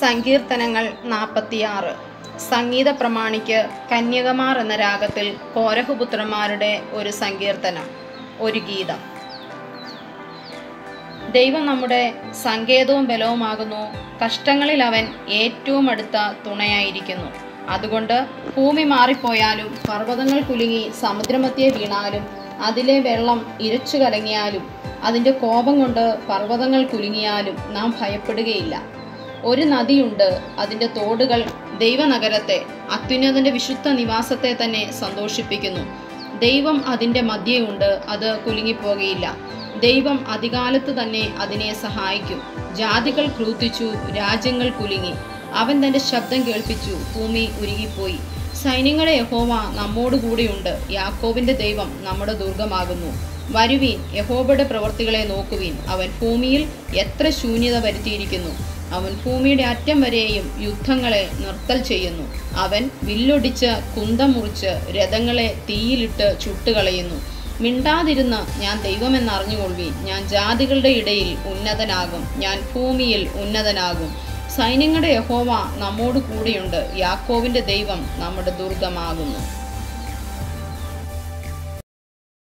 സങ്കീർത്തനങ്ങൾ നാൽപ്പത്തിയാറ് സംഗീത പ്രമാണിക്ക് കന്യകമാർ എന്ന രാഗത്തിൽ കോരഹുപുത്രന്മാരുടെ ഒരു സങ്കീർത്തനം ഒരു ഗീതം ദൈവം നമ്മുടെ സങ്കേതവും ബലവുമാകുന്നു കഷ്ടങ്ങളിൽ അവൻ ഏറ്റവും അടുത്ത തുണയായിരിക്കുന്നു അതുകൊണ്ട് ഭൂമി മാറിപ്പോയാലും പർവ്വതങ്ങൾ കുലുങ്ങി സമുദ്രമധ്യേ വീണാലും അതിലെ വെള്ളം ഇരച്ചു കലങ്ങിയാലും അതിൻ്റെ കോപം കൊണ്ട് പർവ്വതങ്ങൾ കുലുങ്ങിയാലും നാം ഭയപ്പെടുകയില്ല ഒരു നദിയുണ്ട് അതിൻ്റെ തോടുകൾ ദൈവനഗരത്തെ അത്യുന്നതൻ്റെ വിശുദ്ധ നിവാസത്തെ തന്നെ സന്തോഷിപ്പിക്കുന്നു ദൈവം അതിൻ്റെ മധ്യയുണ്ട് അത് കുലുങ്ങിപ്പോകയില്ല ദൈവം അധികാലത്ത് തന്നെ അതിനെ സഹായിക്കും ജാതികൾ ക്രൂത്തിച്ചു രാജ്യങ്ങൾ കുലുങ്ങി അവൻ തൻ്റെ ശബ്ദം കേൾപ്പിച്ചു ഭൂമി ഉരുകിപ്പോയി സൈന്യങ്ങളെ യഹോവ നമ്മോട് കൂടെയുണ്ട് യാക്കോബിന്റെ ദൈവം നമ്മുടെ ദുർഗമാകുന്നു വരുവീൻ യഹോബയുടെ പ്രവർത്തികളെ നോക്കുവീൻ അവൻ ഭൂമിയിൽ എത്ര ശൂന്യത വരുത്തിയിരിക്കുന്നു അവൻ ഭൂമിയുടെ അറ്റം വരെയും യുദ്ധങ്ങളെ നിർത്തൽ ചെയ്യുന്നു അവൻ വില്ലൊടിച്ച് കുന്തം മുറിച്ച് രഥങ്ങളെ തീയിലിട്ട് ചുട്ടുകളയുന്നു മിണ്ടാതിരുന്ന് ഞാൻ ദൈവമെന്നറിഞ്ഞുകൊള്ളുവീൻ ഞാൻ ജാതികളുടെ ഇടയിൽ ഉന്നതനാകും ഞാൻ ഭൂമിയിൽ ഉന്നതനാകും സൈന്യങ്ങളുടെ യഹോവ നമ്മോട് കൂടെയുണ്ട് യാക്കോവിന്റെ ദൈവം നമ്മുടെ ദുർഗമാകുന്നു